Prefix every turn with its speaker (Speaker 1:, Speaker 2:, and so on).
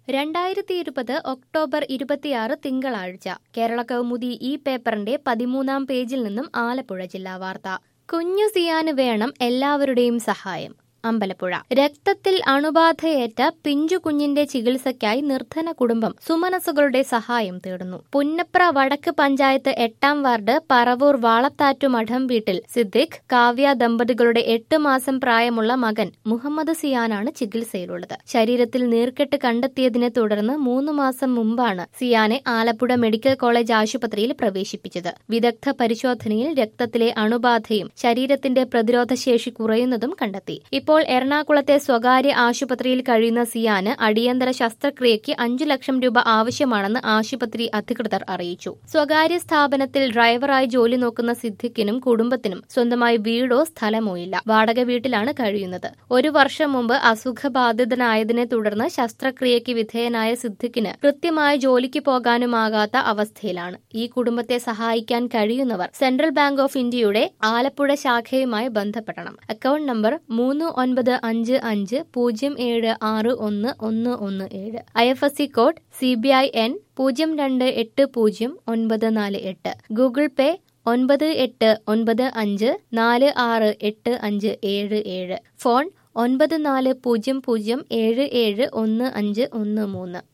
Speaker 1: രണ്ടായിരത്തി ഇരുപത് ഒക്ടോബർ ഇരുപത്തിയാറ് തിങ്കളാഴ്ച കേരള കൗമുദി ഈ പേപ്പറിന്റെ പതിമൂന്നാം പേജിൽ നിന്നും ആലപ്പുഴ ജില്ലാ വാർത്ത കുഞ്ഞു സിയാന് വേണം എല്ലാവരുടെയും സഹായം അമ്പലപ്പുഴ രക്തത്തിൽ അണുബാധയേറ്റ പിഞ്ചു കുഞ്ഞിന്റെ ചികിത്സയ്ക്കായി നിർധന കുടുംബം സുമനസുകളുടെ സഹായം തേടുന്നു പുന്നപ്ര വടക്ക് പഞ്ചായത്ത് എട്ടാം വാർഡ് പറവൂർ വാളത്താറ്റു മഠം വീട്ടിൽ സിദ്ദിഖ് കാവ്യ ദമ്പതികളുടെ എട്ട് മാസം പ്രായമുള്ള മകൻ മുഹമ്മദ് സിയാനാണ് ചികിത്സയിലുള്ളത് ശരീരത്തിൽ നീർക്കെട്ട് കണ്ടെത്തിയതിനെ തുടർന്ന് മൂന്ന് മാസം മുമ്പാണ് സിയാനെ ആലപ്പുഴ മെഡിക്കൽ കോളേജ് ആശുപത്രിയിൽ പ്രവേശിപ്പിച്ചത് വിദഗ്ധ പരിശോധനയിൽ രക്തത്തിലെ അണുബാധയും ശരീരത്തിന്റെ പ്രതിരോധശേഷി കുറയുന്നതും കണ്ടെത്തി ഇപ്പോൾ എറണാകുളത്തെ സ്വകാര്യ ആശുപത്രിയിൽ കഴിയുന്ന സിയാന് അടിയന്തര ശസ്ത്രക്രിയയ്ക്ക് അഞ്ചു ലക്ഷം രൂപ ആവശ്യമാണെന്ന് ആശുപത്രി അധികൃതർ അറിയിച്ചു സ്വകാര്യ സ്ഥാപനത്തിൽ ഡ്രൈവറായി ജോലി നോക്കുന്ന സിദ്ദിഖിനും കുടുംബത്തിനും സ്വന്തമായി വീടോ സ്ഥലമോ ഇല്ല വാടക വീട്ടിലാണ് കഴിയുന്നത് ഒരു വർഷം മുമ്പ് അസുഖബാധിതനായതിനെ തുടർന്ന് ശസ്ത്രക്രിയയ്ക്ക് വിധേയനായ സിദ്ദിഖിന് കൃത്യമായ ജോലിക്ക് പോകാനുമാകാത്ത അവസ്ഥയിലാണ് ഈ കുടുംബത്തെ സഹായിക്കാൻ കഴിയുന്നവർ സെൻട്രൽ ബാങ്ക് ഓഫ് ഇന്ത്യയുടെ ആലപ്പുഴ ശാഖയുമായി ബന്ധപ്പെടണം അക്കൗണ്ട് നമ്പർ മൂന്ന് ഒൻപത് അഞ്ച് അഞ്ച് പൂജ്യം ഏഴ് ആറ് ഒന്ന് ഒന്ന് ഒന്ന് ഏഴ് I F S C code C B I N പൂജ്യം രണ്ട് എട്ട് പൂജ്യം ഒൻപത് നാല് എട്ട് ഗൂഗിൾ പേ ഒൻപത് എട്ട് ഒൻപത് അഞ്ച് നാല് ആറ് എട്ട് അഞ്ച് ഏഴ് ഏഴ് ഫോൺ ഒൻപത് നാല് പൂജ്യം പൂജ്യം ഏഴ് ഏഴ് ഒന്ന് അഞ്ച് ഒന്ന് മൂന്ന്